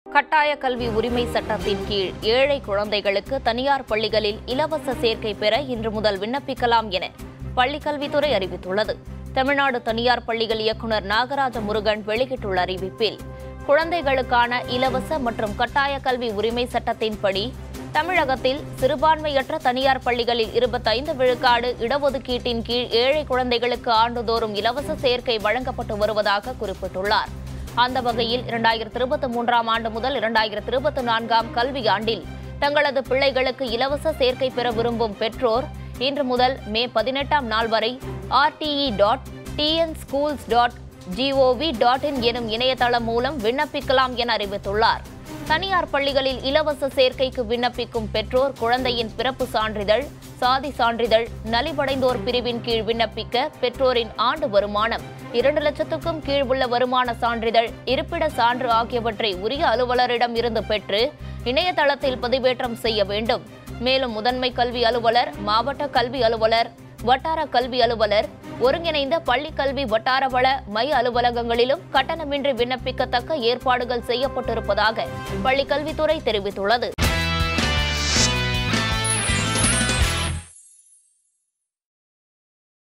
கட்டாய கல்வி உரிமை சட்டத்தின் கீழ் ஏழை குழந்தைகளுக்கு தனியார் பள்ளிகளில் இலவச சேர்க்கை பெற இன்று முதல் விண்ணப்பிக்கலாம் என பள்ளிக்கல்வித்துறை அறிவித்துள்ளது தமிழ்நாடு தனியார் பள்ளிகள் இயக்குநர் நாகராஜ முருகன் வெளியிட்டுள்ள அறிவிப்பில் குழந்தைகளுக்கான இலவச மற்றும் கட்டாய கல்வி உரிமை சட்டத்தின்படி தமிழகத்தில் சிறுபான்மையற்ற தனியார் பள்ளிகளில் இருபத்தைந்து விழுக்காடு இடஒதுக்கீட்டின் கீழ் ஏழை குழந்தைகளுக்கு ஆண்டுதோறும் இலவச சேர்க்கை வழங்கப்பட்டு வருவதாக குறிப்பிட்டுள்ளார் அந்த வகையில் இரண்டாயிரத்தி இருபத்தி மூன்றாம் ஆண்டு முதல் இரண்டாயிரத்தி இருபத்தி நான்காம் கல்வியாண்டில் தங்களது பிள்ளைகளுக்கு இலவச சேர்க்கை பெற விரும்பும் பெற்றோர் இன்று முதல் மே பதினெட்டாம் நாள் வரை RTE dot TN schools dot G O V dot in எனும் இணையதளம் மூலம் விண்ணப்பிக்கலாம் என அறிவித்துள்ளார் தனியார் பள்ளிகளில் இலவச சேர்க்கைக்கு விண்ணப்பிக்கும் பெற்றோர் குழந்தையின் பிறப்பு சான்றிதழ் சாதி சான்றிதழ் நலிவடைந்தோர் பிரிவின் கீழ் விண்ணப்பிக்க பெற்றோரின் ஆண்டு வருமானம் இரண்டு லட்சத்துக்கும் கீழ் உள்ள வருமான சான்றிதழ் இருப்பிட சான்று ஆகியவற்றை உரிய அலுவலரிடம் இருந்து பெற்று இணையதளத்தில் பதிவேற்றம் செய்ய வேண்டும் மேலும் முதன்மை கல்வி அலுவலர் மாவட்ட கல்வி அலுவலர் வட்டார கல்வி அலுவலர் ஒருங்கிணைந்த பள்ளி கல்வி வட்டார வள மைய அலுவலகங்களிலும் கட்டணமின்றி விண்ணப்பிக்கத்தக்க ஏற்பாடுகள் செய்யப்பட்டிருப்பதாக பள்ளிக்கல்வித்துறை தெரிவித்துள்ளது